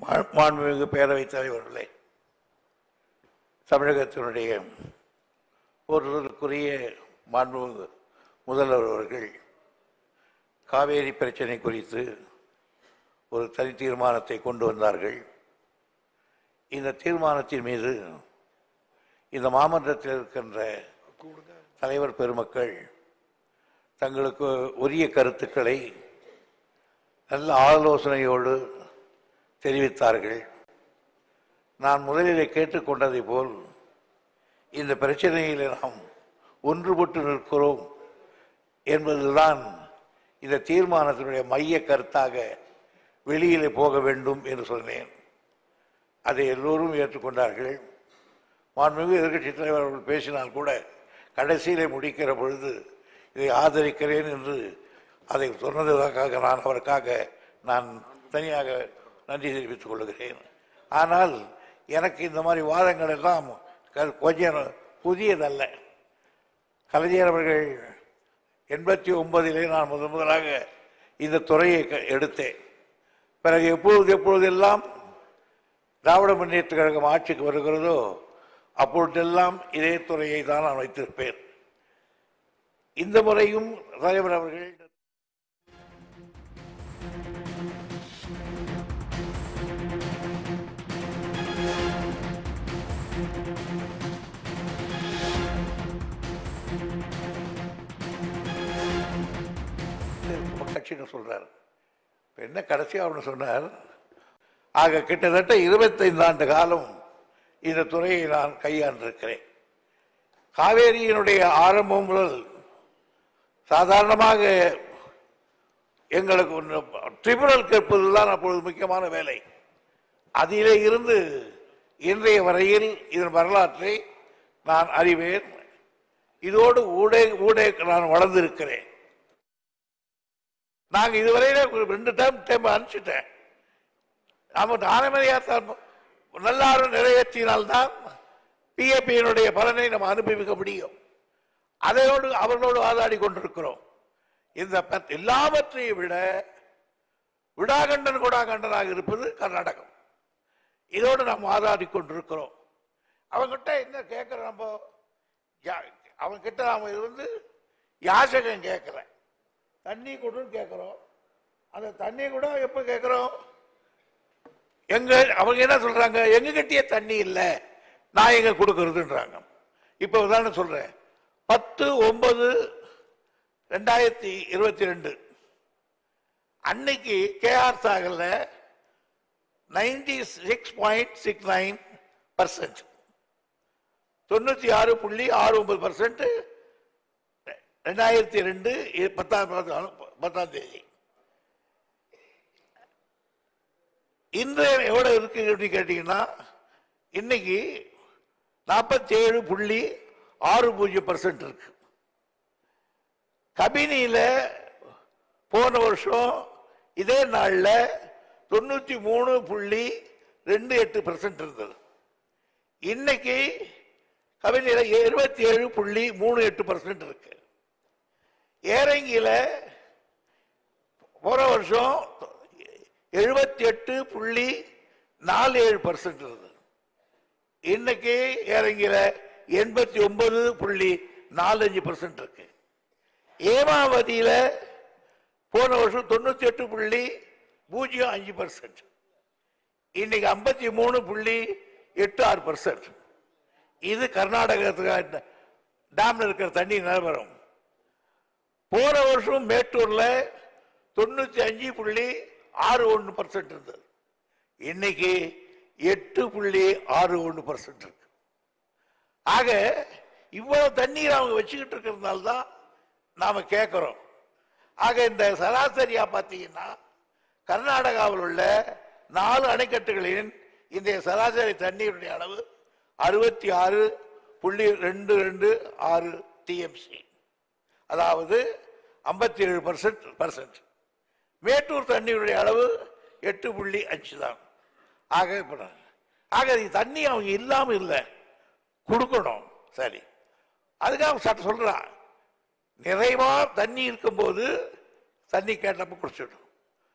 மா- மாண்புமிகு பேரவைத் தலைவர்களே தமிழகத்தினுடைய ஒருவருக்குரிய மாண்புமிகு முதல்வர் அவர்கள் காவேரி பிரச்சனை குறித்து ஒரு தனி தீர்மானத்தை கொண்டு வந்தார்கள் இந்த தீர்மானத்தின் மீது இந்த மாமன்றத்தில் இருக்கின்ற தலைவர் பெருமக்கள் தங்களுக்கு உரிய கருத்துக்களை நல்ல ஆலோசனையோடு தெரிவித்தார்கள் நான் முதலிலே கேட்டுக்கொண்டதை போல் இந்த பிரச்சனையில் நாம் ஒன்றுபட்டு நிற்கிறோம் என்பதுதான் இந்த தீர்மானத்தினுடைய மைய கருத்தாக வெளியிலே போக வேண்டும் என்று சொன்னேன் அதை எல்லோரும் ஏற்றுக்கொண்டார்கள் மாண்புமிகு எதிர்கட்சி தலைவர் அவர்கள் பேசினால் கூட கடைசியிலே முடிக்கிற பொழுது இதை ஆதரிக்கிறேன் என்று அதை சொன்னதற்காக நான் அவருக்காக நான் தனியாக நன்றி தெரிவித்துக் கொள்கிறேன் ஆனால் எனக்கு இந்த மாதிரி வாதங்கள் எல்லாம் க- கொஞ்சம் புதியதல்ல கலைஞர் அவர்கள் எண்பத்தி ஒன்பதிலே நான் முதன் முதலாக இந்த துறையை க- எடுத்தேன் பிறகு எப்பொழுது எப்பொழுதெல்லாம் திராவிட முன்னேற்ற கழகம் ஆட்சிக்கு வருகிறதோ அப்பொழுதெல்லாம் இதே துறையை தான் நான் வைத்திருப்பேன் இந்த முறையும் தலைவர் அவர்கள் கட்சின்னு சொல்றாரு இப்ப என்ன கடைசியா அவனு சொன்னார் ஆக கிட்டத்தட்ட இருபத்தைந்து ஆண்டு காலம் இந்த துறையை நான் கையாண்டிருக்கிறேன் காவேரியினுடைய ஆரம்பம் முதல் சாதாரணமாக எங்களுக்கு ஒன்று ட்ரிபுனல் கேட்பதுதான் அப்பொழுது முக்கியமான வேலை அதிலே இருந்து இன்றைய வரையில் இதன் வரலாற்றை நான் அறிவேன் இதோடு ஊடே ஊடே நான் வளர்ந்திருக்கிறேன் நாங்க இதுவரையில ஒரு ரெண்டு டைம் டைம் அனுப்பிச்சிட்டேன் நாம ஆனமதியார் நல்லாரும் நிறைவேற்றினால்தான் பிஏபியினுடைய பலனை நம்ம அனுபவிக்க முடியும் அதையோடு அவர்களோடு வாதாடி கொண்டிருக்கிறோம் இந்த பத்- எல்லாவற்றையும் விட விடாகண்டன் கொடாகண்டனாக இருப்பது கர்நாடகம் இதோடு நாம் வாதாடி கொண்டிருக்கிறோம் அவங்கிட்ட என்ன கேட்கிறோம் நம்ம யா- அவன்கிட்ட நாம இது வந்து யாசகம் கேட்கல தண்ணி கொடுன்னு கேட்கிறோம் அந்த தண்ணி கூட எப்ப கேட்கிறோம் எங்க அவங்க என்ன சொல்றாங்க எங்க கிட்டயே தண்ணி இல்ல நான் எங்க கொடுக்கறதுன்றாங்க இப்ப உதாரணம் சொல்றேன் பத்து ஒன்பது ரெண்டாயிரத்தி இருபத்தி ரெண்டு அன்னைக்கு கேஆர் சாகர்ல ninety six point six nine percent தொண்ணூத்தி ஆறு புள்ளி ஆறு ஒன்பது பர்சன்ட் ரெண்டாயிரத்தி ரெண்டு பத்தாம் பத்தாம் தேதி இன்று எவ்வளவு இருக்கு அப்படின்னு கேட்டீங்கன்னா இன்னைக்கு நாற்பத்தி ஏழு புள்ளி ஆறு பூஜ்ஜியம் பர்சன்ட் இருக்கு கபினியில போன வருஷம் இதே நாள்ல தொண்ணூத்தி மூணு புள்ளி ரெண்டு எட்டு பர்சன்ட் இருந்தது இன்னைக்கு கபினியில இருபத்தி ஏழு புள்ளி மூணு எட்டு பர்சன்ட் இருக்கு ஏரங்கியில போன வருஷம் எழுபத்தி எட்டு புள்ளி நாலு ஏழு பர்சன்ட் இருந்தது இன்னைக்கு இறங்கிற எண்பத்தி ஒன்பது புள்ளி நாலஞ்சு பர்சன்ட் இருக்கு ஏமாவதியில போன வருஷம் தொண்ணூத்தி எட்டு புள்ளி பூஜ்ஜியம் அஞ்சு பர்சன்ட் இன்னைக்கு ஐம்பத்தி மூணு புள்ளி எட்டு ஆறு பர்சன்ட் இது கர்நாடகத்துக்கு டேம்ல இருக்கிற தண்ணி நிலவரம் போன வருஷம் மேட்டூர்ல தொண்ணூத்தி அஞ்சு புள்ளி ஆறு ஒன்று பர்சன்ட் இருந்தது இன்னைக்கு எட்டு புள்ளி ஆறு ஒன்று பர்சன்ட் இருக்கு ஆக இவ்வளவு தண்ணீர் அவங்க வச்சுக்கிட்டு இருக்கிறதுனால தான் நாம கேட்கிறோம் ஆக இந்த சராசரியா பார்த்தீங்கன்னா கர்நாடகாவில் உள்ள நாலு அணைக்கட்டுகளின் இந்த சராசரி தண்ணீருடைய அளவு அறுபத்தி ஆறு புள்ளி ரெண்டு ரெண்டு ஆறு டிஎம்சி அதாவது ஐம்பத்தி ஏழு பர்சன்ட் பர்சன்ட் மேட்டூர் தண்ணியுடைய அளவு எட்டு புள்ளி அஞ்சு தான் ஆக இப்ப நான்- ஆக இது தண்ணி அவங்க இல்லாம இல்லை கொடுக்கணும் சரி அதுக்காக சட்டம் சொல்றான் நிறைவா தண்ணி இருக்கும்போது தண்ணி கேட்டப்ப குடிச்சிடும்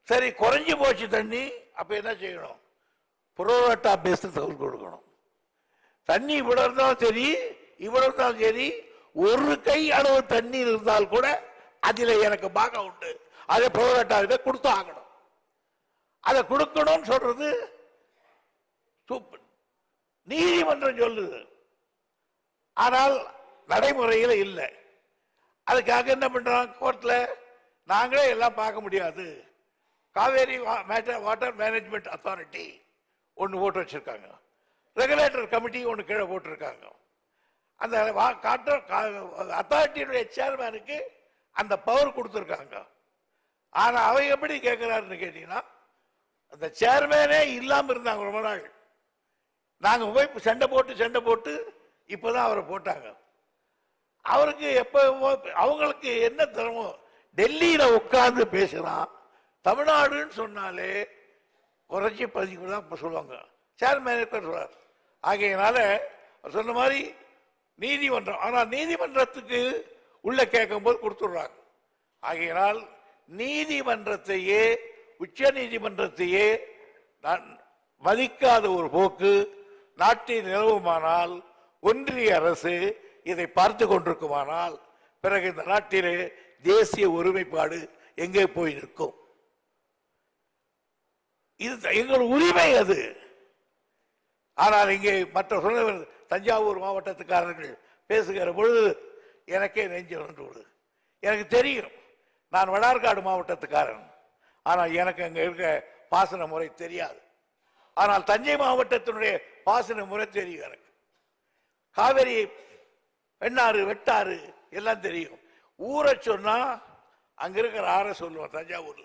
சரி குறைஞ்சு போச்சு தண்ணி அப்ப என்ன செய்யணும் புரோட்டா பேஸ்ட் தகவல் கொடுக்கணும் தண்ணி இவ்வளவு இருந்தாலும் சரி இவ்வளவு இருந்தாலும் சரி ஒரு கை அளவு தண்ணீர் இருந்தால் கூட அதுல எனக்கு பாகம் உண்டு அதை புரோட்டாவிட கொடுத்து ஆகணும் அதை கொடுக்கணும்னு சொல்றது சூப்பர் நீதிமன்றம் சொல்லுது ஆனால் நடைமுறையில் இல்லை அதுக்காக என்ன பண்றோம் கோர்ட்ல நாங்களே எல்லாம் பார்க்க முடியாது காவேரி வாட்டர் மேனேஜ்மெண்ட் அத்தாரிட்டி ஒன்று போட்டு வச்சிருக்காங்க ரெகுலேட்டர் கமிட்டி ஒன்று கீழே போட்டிருக்காங்க அந்த அத்தாரிட்டியுடைய சேர்மேனுக்கு அந்த பவர் கொடுத்துருக்காங்க ஆனா அவ எப்படி கேட்கிறாருன்னு கேட்டீங்கன்னா அந்த சேர்மேனே இல்லாம இருந்தாங்க ரொம்ப நாள் நாங்க போய் சண்டை போட்டு சண்டை போட்டு இப்பதான் அவரை போட்டாங்க அவருக்கு எப்ப அவங்களுக்கு என்ன திறமோ டெல்லியில உட்கார்ந்து பேசுறான் தமிழ்நாடுன்னு சொன்னாலே குறைச்சி பதிவு தான் இப்ப சொல்லுவாங்க சேர்மேன் சொல்றார் ஆகையினால அவர் சொன்ன மாதிரி நீதிமன்றம் ஆனா நீதிமன்றத்துக்கு உள்ள கேட்கும் போது கொடுத்துடுறாங்க ஆகையினால் நீதிமன்றத்தையே உச்ச நீதிமன்றத்தையே நான் மதிக்காத ஒரு போக்கு நாட்டில் நிலவுமானால் ஒன்றிய அரசு இதை பார்த்து கொண்டிருக்குமானால் பிறகு இந்த நாட்டிலே தேசிய ஒருமைப்பாடு எங்கே போய் நிற்கும் இது த- எங்கள் உரிமை அது ஆனால் இங்கே மற்ற சொன்னவர் தஞ்சாவூர் மாவட்டத்துக்காரர்கள் பேசுகிற பொழுது எனக்கே நெஞ்சு வந்து விடுது எனக்கு தெரியும் நான் வடார்காடு மாவட்டத்துக்காரன் ஆனால் எனக்கு அங்க இருக்க பாசன முறை தெரியாது ஆனால் தஞ்சை மாவட்டத்தினுடைய பாசன முறை தெரியும் எனக்கு காவேரி வெண்ணாறு வெட்டாறு எல்லாம் தெரியும் ஊரை சொன்னா அங்க இருக்கிற ஆற சொல்லுவேன் தஞ்சாவூர்ல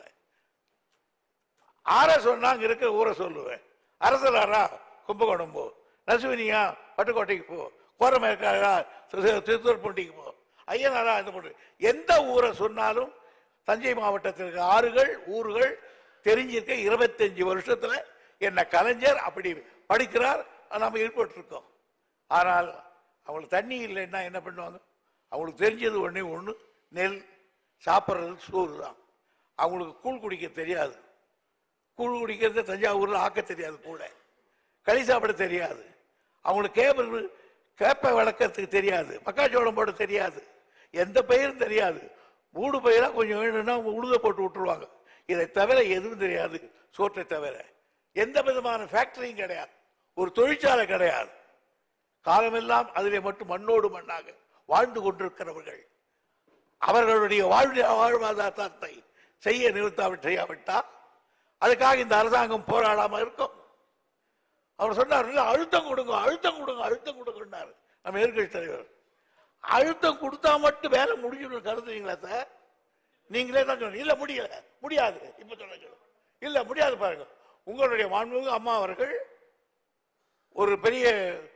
ஆற சொன்னா அங்க இருக்கிற ஊரை சொல்லுவேன் அரசலாரா கும்பகோணம் போ நசுவினியா பட்டுக்கோட்டைக்கு போ கோரமேற்காரா திருத்தூர்பூண்டிக்கு போ ஐயனாரா இந்த போட்டு எந்த ஊரை சொன்னாலும் தஞ்சை மாவட்டத்தில் இருக்க ஆறுகள் ஊர்கள் தெரிஞ்சிருக்க இருபத்தஞ்சு வருஷத்துல என்ன கலைஞர் அப்படி படிக்கிறார் நாம ஈடுபட்டு இருக்கோம் ஆனால் அவங்களுக்கு தண்ணி இல்லைன்னா என்ன பண்ணுவாங்க அவங்களுக்கு தெரிஞ்சது ஒண்ணே ஒண்ணு நெல் சாப்பிட்றது சோறு தான் அவங்களுக்கு கூழ் குடிக்க தெரியாது கூழ் குடிக்கிறது தஞ்சாவூர்ல ஆக்க தெரியாது கூட களி சாப்பிட தெரியாது அவங்களுக்கு கேபிள் கேப்பை வளர்க்கறதுக்கு தெரியாது மக்காச்சோளம் போட தெரியாது எந்த பயிரும் தெரியாது மூடு பயிரா கொஞ்சம் வேணும்னா உழுத போட்டு விட்டுருவாங்க இதை தவிர எதுவும் தெரியாது சோற்றை தவிர எந்த விதமான ஃபேக்டரியும் கிடையாது ஒரு தொழிற்சாலை கிடையாது காலமெல்லாம் அதிலே மட்டும் மண்ணோடு மண்ணாக வாழ்ந்து கொண்டிருக்கிறவர்கள் அவர்களுடைய வாழ் வாழ்வாதாரத்தை செய்ய நிறுத்தாவிட்டு செய்யாவிட்டா அதுக்காக இந்த அரசாங்கம் போராடாம இருக்கும் அவர் சொன்னார் "இல்ல, அழுத்தம் கொடுங்க அழுத்தம் கொடுங்க அழுத்தம் கொடுங்கன்னாரு நம்ம எதிர்கட்சி தலைவர் அழுத்தம் கொடுத்தா மட்டும் வேலை முடிஞ்சிடும் கருதுறீங்களா சார் நீங்களே தான் சொன்னீங்க இல்ல முடியல முடியாது இப்ப சொல்லுங்க இல்ல முடியாது பாருங்க உங்களுடைய மாண்புமிகு அம்மா அவர்கள் ஒரு பெரிய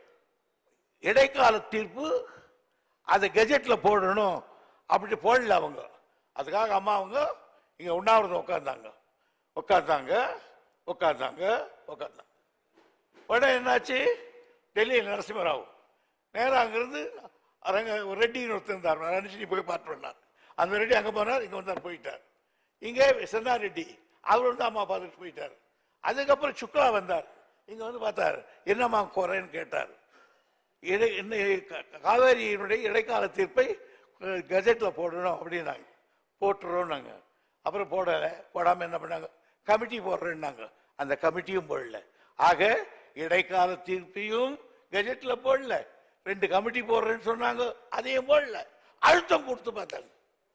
இடைக்கால தீர்ப்பு அதை கெஜெட்ல போடணும் அப்படி போடல அவங்க அதுக்காக அம்மா அவங்க இங்க உண்ணாவிரதம் உட்கார்ந்தாங்க உட்கார்ந்தாங்க உட்கார்ந்தாங்க உட்கார்ந்தாங்க உடனே என்னாச்சு டெல்லியில் நரசிம்மராவ் நேரா அங்கிருந்து அரங்க ஒரு ரெட்டின்னு ஒருத்தர் இருந்தார் நான் நினைச்சு நீ போய் பார்த்து பண்ணார் அந்த ரெட்டி அங்க போனார் இங்க வந்தார் போயிட்டார் இங்கே சென்னா ரெட்டி அவர் வந்து அம்மா பார்த்துட்டு போயிட்டார் அதுக்கப்புறம் சுக்லா வந்தார் இங்க வந்து பார்த்தார் என்னம்மா குறைன்னு கேட்டார் இடை என்ன க- காவேரியினுடைய இடைக்கால தீர்ப்பை அஹ், கெஜெட்ல போடணும் அப்படின்னாங்க போட்டுறோம் நாங்க அப்புறம் போடல போடாம என்ன பண்ணாங்க கமிட்டி போடுறேன்னாங்க அந்த கமிட்டியும் போடல ஆக இடைக்கால தீர்ப்பையும் கெஜெட்ல போடல ரெண்டு கமிட்டி போடுறேன்னு சொன்னாங்க அதையும் போடல அழுத்தம் கொடுத்து பார்த்தாங்க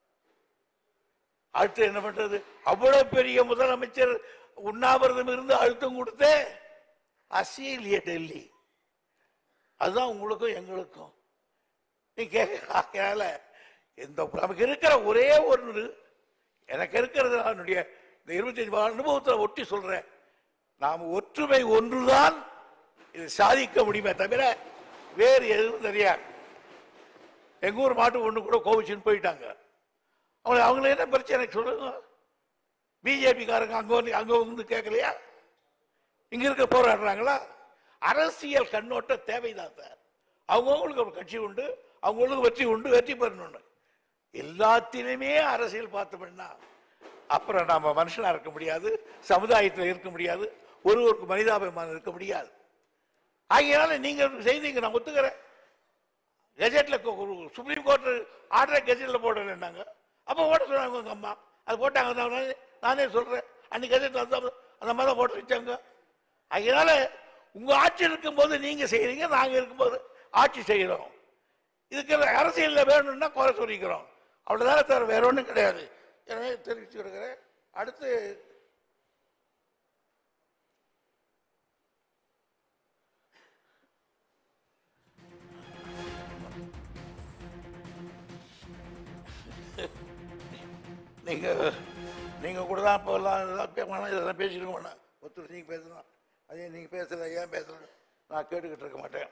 அடுத்து என்ன பண்றது அவ்வளவு பெரிய முதலமைச்சர் உண்ணாவிரதம் இருந்து அழுத்தம் கொடுத்தே அசீலிய டெல்லி அதுதான் உங்களுக்கும் எங்களுக்கும் நீ கேட்கல இந்த நமக்கு இருக்கிற ஒரே ஒன்று எனக்கு இருக்கிறது என்னுடைய இந்த இருபத்தஞ்சு அனுபவத்தில் ஒட்டி சொல்றேன் நாம் ஒற்றுமை ஒன்றுதான் இதை சாதிக்க முடியுமே தவிர வேறு எதுவும் தெரியாது எங்க ஊர் மாட்டு ஒண்ணு கூட கோவிச்சுன்னு போயிட்டாங்க அவங்க அவங்கள என்ன பிரச்சனை சொல்லுங்க பிஜேபி காரங்க அங்க வந்து அங்க வந்து கேட்கலையா இங்க இருக்க போராடுறாங்களா அரசியல் கண்ணோட்டம் தேவைதான் சார் அவங்கவுங்களுக்கு ஒரு கட்சி உண்டு அவங்களுக்கு வெற்றி உண்டு வெற்றி பெறணும்னு எல்லாத்திலுமே அரசியல் பார்த்தோம்னா அப்புறம் நாம மனுஷனா இருக்க முடியாது சமுதாயத்தில் இருக்க முடியாது ஒருவருக்கு மனிதாபிமானம் இருக்க முடியாது ஆகையினால நீங்க செய்தீங்க நான் ஒத்துக்கிறேன் கெஜெட்ல கொ- ஒரு சுப்ரீம் கோர்ட் ஆர்டர் கெஜெட்ல போடலன்னாங்க அப்ப போட சொன்னாங்க உங்க அம்மா அது போட்டாங்க நான் நானே- நானே சொல்றேன் அன்னைக்கு கெஜெட்ல அந்த அந்த மாதிரி தான் போட்டு வச்சாங்க அதனால உங்க ஆட்சி இருக்கும்போது நீங்க செய்றீங்க நாங்க இருக்கும்போது ஆட்சி செய்யறோம் இதுக்கு அரசியல்ல வேணும்னா குறை சொல்லிக்கிறோம் அவ்வளவுதானே தவிர வேற ஒண்ணும் கிடையாது எனவே தெரிவிச்சு கொடுக்கிறேன் அடுத்து நீங்க நீங்க கூட தான் இப்போ எல்லாம் இதெல்லாம் பே- வேணாம், இதெல்லாம் பேசிருக்க வேணாம் ஒருத்தர் நீங்க பேசலாம் அதே நீங்க பேசுறது ஏன் பேசுறது நான் கேட்டுக்கிட்டு இருக்க மாட்டேன்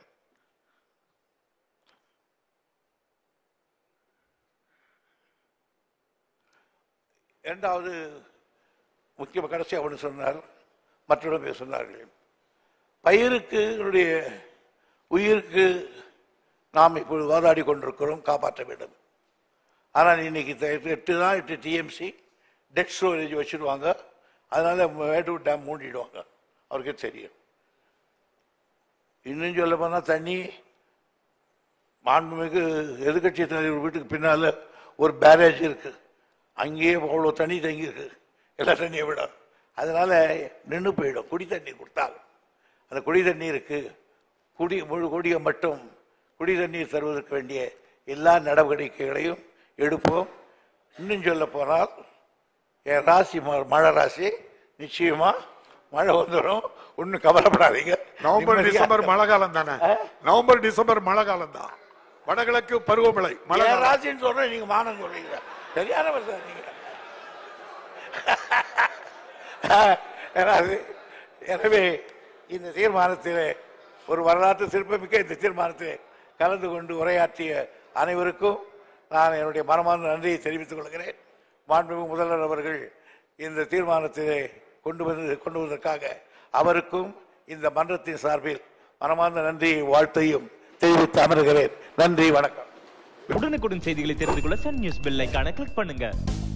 இரண்டாவது முக்கிய கடைசியாக ஒன்று சொன்னார் மற்றொரு பேர் சொன்னார்கள் பயிருக்கு என்னுடைய உயிருக்கு நாம் இப்பொழுது வாதாடி கொண்டிருக்கிறோம் காப்பாற்ற வேண்டும் ஆனால் இன்னைக்கு த- எட்டு தான் எட்டு டிஎம்சி டெட் ஸ்டோரேஜ் வச்சிருவாங்க அதனால மேட்டூர் டேம் மூடிடுவாங்க அவருக்கே தெரியும் இன்னும் சொல்ல போனால் தண்ணி மாண்புமிகு எதிர்கட்சி தலைவர் வீட்டுக்கு பின்னால ஒரு பேரேஜ் இருக்கு அங்கேயே அவ்வளோ தண்ணி தங்கி இருக்கு எல்லா தண்ணியை விட அதனால நின்று போயிடும் குடி தண்ணீர் கொடுத்தாலும் அந்த குடி தண்ணீருக்கு குடி முழு குடியை மட்டும் குடி தண்ணீர் தருவதற்கு வேண்டிய எல்லா நடவடிக்கைகளையும் எடுப்போம் இன்னும் சொல்ல போனால் என் ராசி ம- மழை ராசி நிச்சயமா மழை வந்துடும் ஒன்றும் கவலைப்படாதீங்க நவம்பர் நிம்மதியா டிசம்பர் மழை காலம் தானே நவம்பர் டிசம்பர் மழை காலம் தான் வடகிழக்கு பருவமழை மழை என் காலம். ராசின்னு சொல்றேன் நீங்க மானம் சொல்றீங்க சரியானவர் சார் நீங்க ஏதாவது எனவே இந்த தீர்மானத்திலே ஒரு வரலாற்று சிறப்புமிக்க இந்த தீர்மானத்திலே கலந்து கொண்டு உரையாற்றிய அனைவருக்கும் நான் என்னுடைய மனமார்ந்த நன்றியை தெரிவித்துக் கொள்கிறேன் மாண்புமிகு முதல்வர் அவர்கள் இந்த தீர்மானத்திலே கொண்டு வந்து கொண்டு வந்ததற்காக அவருக்கும் இந்த மன்றத்தின் சார்பில் மனமார்ந்த நன்றியை வாழ்த்தையும் தெரிவித்து அமர்கிறேன் நன்றி வணக்கம் உடனுக்குடன் செய்திகளை தெரிந்து கொள்ள சன் நியூஸ் பெல் ஐகானை கிளிக் பண்ணுங்க